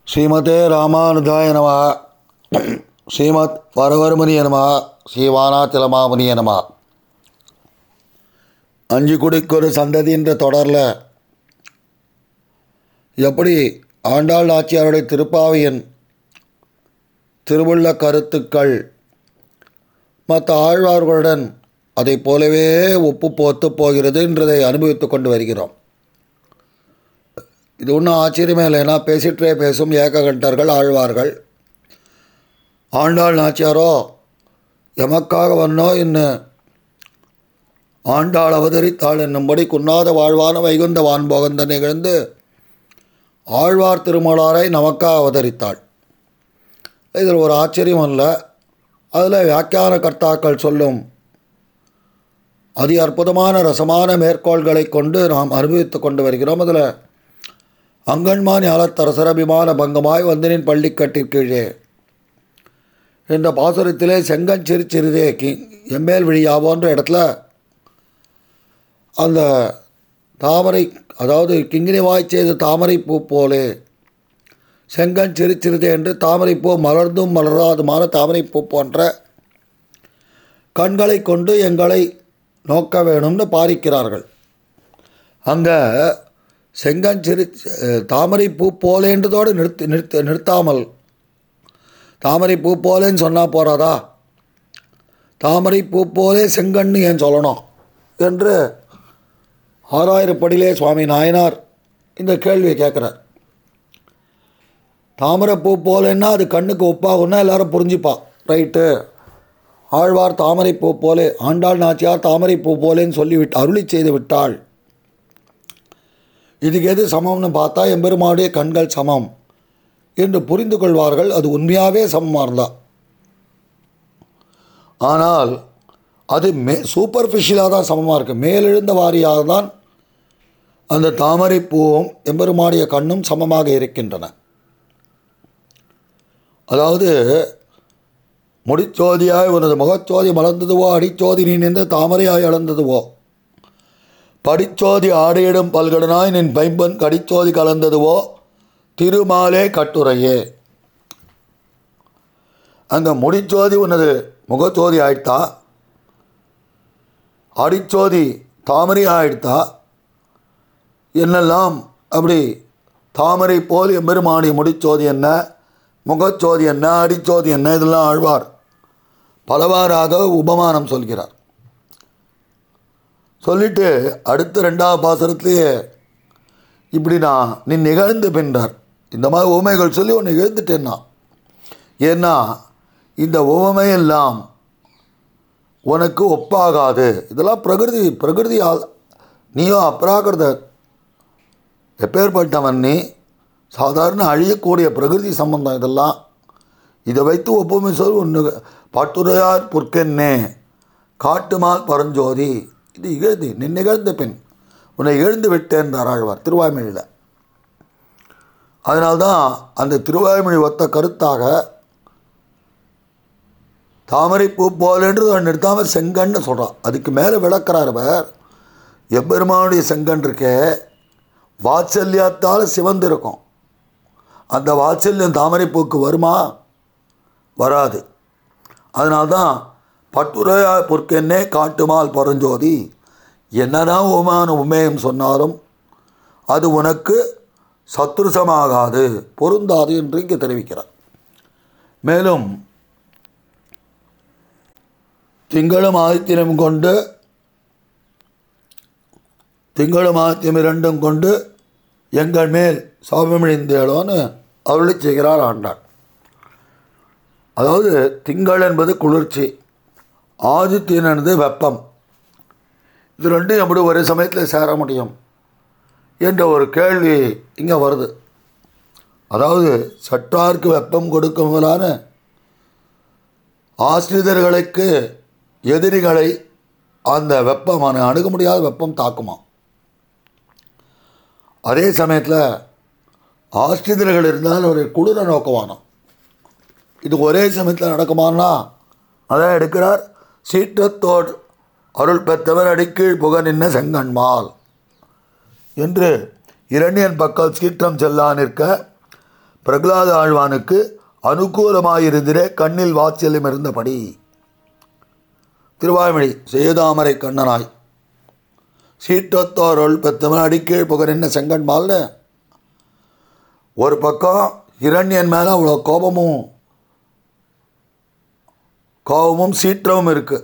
ஸ்ரீமதே ராமானுஜாய நம ஸ்ரீமத் வரவர்மணிய நம ஸ்ரீவானாச்சலமாமுனிய நம அஞ்சு குடிக்கொரு சந்ததின்ற தொடரில் எப்படி ஆண்டாள் நாச்சியாருடைய திருப்பாவையின் திருவுள்ள கருத்துக்கள் மற்ற ஆழ்வார்களுடன் அதை போலவே ஒப்பு போத்து போகிறது என்றதை அனுபவித்து கொண்டு வருகிறோம் இது ஒன்றும் ஆச்சரியமே இல்லை ஏன்னா பேசிற்றே பேசும் ஏககண்டர்கள் ஆழ்வார்கள் ஆண்டாள் நாச்சியாரோ எமக்காக வந்தோ என்ன ஆண்டாள் அவதரித்தாள் என்னும்படி குன்னாத வாழ்வான வைகுந்த வான்போகந்த நிகழ்ந்து ஆழ்வார் திருமலாரை நமக்காக அவதரித்தாள் இதில் ஒரு ஆச்சரியம் இல்லை அதில் வியாக்கியான கர்த்தாக்கள் சொல்லும் அதி அற்புதமான ரசமான மேற்கோள்களை கொண்டு நாம் அனுபவித்து கொண்டு வருகிறோம் அதில் அங்கன்மான் ஞாலத்தரசரபிமான பங்கமாய் வந்தனின் பள்ளிக்கட்டிற்கீழே என்ற பாசுரத்திலே செங்கன் சிறு சிறிதே கி எம்மேல் விழியாவோன்ற இடத்துல அந்த தாமரை அதாவது கிங்கினி வாய் செய்த தாமரை பூ போலே செங்கன் சிறு சிறிதே என்று தாமரைப்பூ மலர்ந்தும் மலராதுமான தாமரைப்பூ போன்ற கண்களை கொண்டு எங்களை நோக்க வேணும்னு பாரிக்கிறார்கள் அங்கே செங்கன் சிறு தாமரை பூ போலேன்றதோடு நிறுத்தி நிறுத்த நிறுத்தாமல் தாமரை பூ போலேன்னு சொன்னால் போகிறாதா தாமரை பூ போலே செங்கன்னு ஏன் சொல்லணும் என்று ஆறாயிரப்படியிலே சுவாமி நாயனார் இந்த கேள்வியை கேட்குறார் தாமரை பூ போலேன்னா அது கண்ணுக்கு ஒப்பாகுன்னா எல்லாரும் புரிஞ்சுப்பா ரைட்டு ஆழ்வார் தாமரை பூ போலே ஆண்டாள் நாச்சியார் தாமரை பூ போலேன்னு சொல்லிவிட்டு அருளி செய்து விட்டாள் இதுக்கு எது சமம்னு பார்த்தா எம்பெருமானுடைய கண்கள் சமம் என்று புரிந்து கொள்வார்கள் அது உண்மையாகவே சமமாக இருந்தா ஆனால் அது மே சூப்பர்ஃபிஷியலாக தான் சமமாக இருக்குது மேலெழுந்த வாரியாக தான் அந்த தாமரை பூவும் எம்பெருமானுடைய கண்ணும் சமமாக இருக்கின்றன அதாவது முடிச்சோதியாய் உனது முகச்சோதி மலர்ந்ததுவோ அடிச்சோதி நீ நின்று தாமரையாய் அளந்ததுவோ படிச்சோதி ஆடையிடும் பல்கடனாய் நின் பைம்பன் கடிச்சோதி கலந்ததுவோ திருமாலே கட்டுரையே அங்கே முடிச்சோதி உனது முகச்சோதி ஆயிட்டா அடிச்சோதி தாமரை ஆயிடுத்தா என்னெல்லாம் அப்படி தாமரை போல் எம்பெருமானி முடிச்சோதி என்ன முகச்சோதி என்ன அடிச்சோதி என்ன இதெல்லாம் ஆழ்வார் பலவாறாக உபமானம் சொல்கிறார் சொல்லிட்டு அடுத்த ரெண்டாவது பாசனத்திலேயே இப்படி நான் நீ நிகழ்ந்து பின்றார் இந்த மாதிரி உவமைகள் சொல்லி ஒன்று எழுந்துட்டேன்னா ஏன்னா இந்த உவமையெல்லாம் உனக்கு ஒப்பாகாது இதெல்லாம் பிரகிருதி பிரகிருதி நீயோ அப்ராகிருத எப்பேற்பட்டவன் நீ சாதாரண அழியக்கூடிய பிரகிருதி சம்பந்தம் இதெல்லாம் இதை வைத்து ஒப்புமை சொல் ஒன்று பட்டுரையார் புற்கென்னே காட்டுமால் பரஞ்சோதி இது இகழ்ந்து நின் நிகழ்ந்த பெண் உன்னை எழுந்து விட்டேன் ஆழ்வார் திருவாய்மொழியில் அதனால்தான் அந்த திருவாய்மொழி ஒத்த கருத்தாக தாமரை பூ போலென்று நிறுத்தாமல் செங்கன்னு சொல்கிறான் அதுக்கு மேலே விளக்கிறார் அவர் எம்பெருமானுடைய செங்கன் இருக்கே வாத்சல்யத்தால் சிவந்திருக்கும் அந்த வாத்சல்யம் தாமரை பூக்கு வருமா வராது அதனால்தான் பட்டுரையா பொற்கென்னே காட்டுமால் பரஞ்சோதி என்னதான் உமான உமேயம் சொன்னாலும் அது உனக்கு சத்ருசமாகாது பொருந்தாது என்று இங்கே தெரிவிக்கிறார் மேலும் திங்களும் ஆதித்யனும் கொண்டு திங்களும் ஆதித்யம் இரண்டும் கொண்டு எங்கள் மேல் சாபமிழிந்தேளோன்னு அருளி செய்கிறார் ஆண்டாள் அதாவது திங்கள் என்பது குளிர்ச்சி ஆதித்யன் என்பது வெப்பம் இது ரெண்டும் எப்படி ஒரே சமயத்தில் சேர முடியும் என்ற ஒரு கேள்வி இங்கே வருது அதாவது சற்றார்க்கு வெப்பம் கொடுக்கும்போதான ஆசிரியர்களுக்கு எதிரிகளை அந்த வெப்பமான அணுக முடியாத வெப்பம் தாக்குமா அதே சமயத்தில் ஆசிரியர்கள் இருந்தால் ஒரு குளிர நோக்கமானோம் இது ஒரே சமயத்தில் நடக்குமானா அதான் எடுக்கிறார் சீற்றத்தோடு அருள் பெற்றவர் அடிக்கீழ் புக நின்ன செங்கன்மால் என்று இரண்டியன் பக்கம் சீற்றம் செல்லா நிற்க பிரகலாத ஆழ்வானுக்கு அனுகூலமாயிருந்திர கண்ணில் வாத்சல்யம் இருந்தபடி திருவாய்மொழி சேதாமரை கண்ணனாய் சீற்றத்தோருள் பெத்தவன் அடிக்கீழ் புகரின்ன செங்கன்மால்னு ஒரு பக்கம் இரண்யன் மேலே அவ்வளோ கோபமும் கோபமும் சீற்றமும் இருக்குது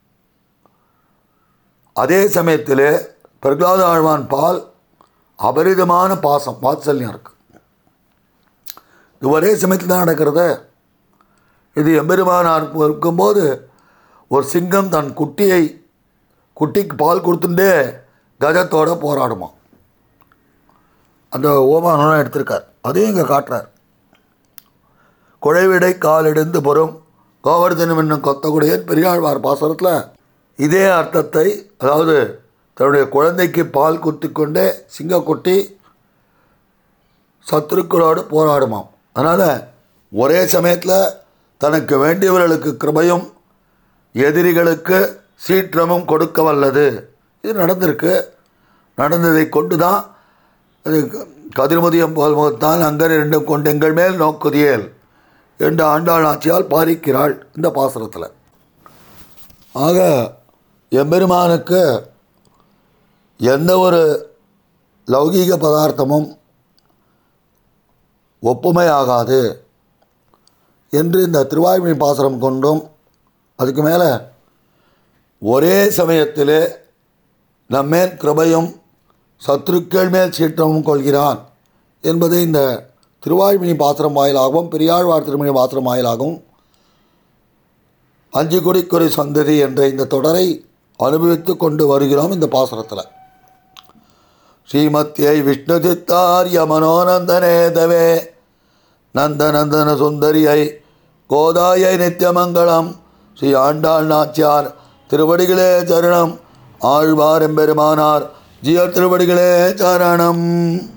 அதே சமயத்தில் பிரகலாத ஆழ்வான் பால் அபரிதமான பாசம் வாத்சல்யம் இருக்கு இது ஒரே சமயத்தில் தான் நடக்கிறது இது எம்பெருமானார் இருக்கும்போது ஒரு சிங்கம் தன் குட்டியை குட்டிக்கு பால் கொடுத்துட்டே கஜத்தோட போராடுமா அந்த ஓமானம் எடுத்திருக்கார் அதையும் இங்கே காட்டுறார் குழைவிடை காலெடுந்து பொறும் கோவர்தனம் என்னும் கொத்தகுடைய பெரியாழ்வார் பாசனத்தில் இதே அர்த்தத்தை அதாவது தன்னுடைய குழந்தைக்கு பால் குத்திக்கொண்டே சிங்கக்குட்டி சத்துருக்களோடு போராடுமாம் அதனால் ஒரே சமயத்தில் தனக்கு வேண்டியவர்களுக்கு கிருபையும் எதிரிகளுக்கு சீற்றமும் கொடுக்க வல்லது இது நடந்திருக்கு நடந்ததை கொண்டு தான் அது கதிர்முதியம் போல் முகத்தான் அங்கன் இரண்டும் கொண்டு எங்கள் மேல் நோக்குதியேல் என்று ஆண்டாள் ஆட்சியால் பாரிக்கிறாள் இந்த பாசுரத்தில் ஆக எம்பெருமானுக்கு எந்த ஒரு லௌகீக பதார்த்தமும் ஒப்புமையாகாது என்று இந்த திருவாய்மொழி பாசுரம் கொண்டும் அதுக்கு மேலே ஒரே சமயத்தில் நம்மேல் கிருபையும் சத்துருக்கள் மேல் சீற்றமும் கொள்கிறான் என்பதை இந்த திருவாய்மொழி பாத்திரம் வாயிலாகவும் பெரியாழ்வார் திருமணி பாத்திரம் வாயிலாகவும் அஞ்சு குடிக்குறை சந்ததி என்ற இந்த தொடரை அனுபவித்து கொண்டு வருகிறோம் இந்த பாசுரத்தில் ஸ்ரீமத்தியை விஷ்ணு சித்தாரிய மனோநந்தனே தவே நந்தநந்தன சுந்தரியை கோதாயை நித்தியமங்கலம் ஸ்ரீ ஆண்டாள் நாச்சியார் திருவடிகளே சரணம் ஆழ்வார் எம்பெருமானார் ஜியர் திருவடிகளே சரணம்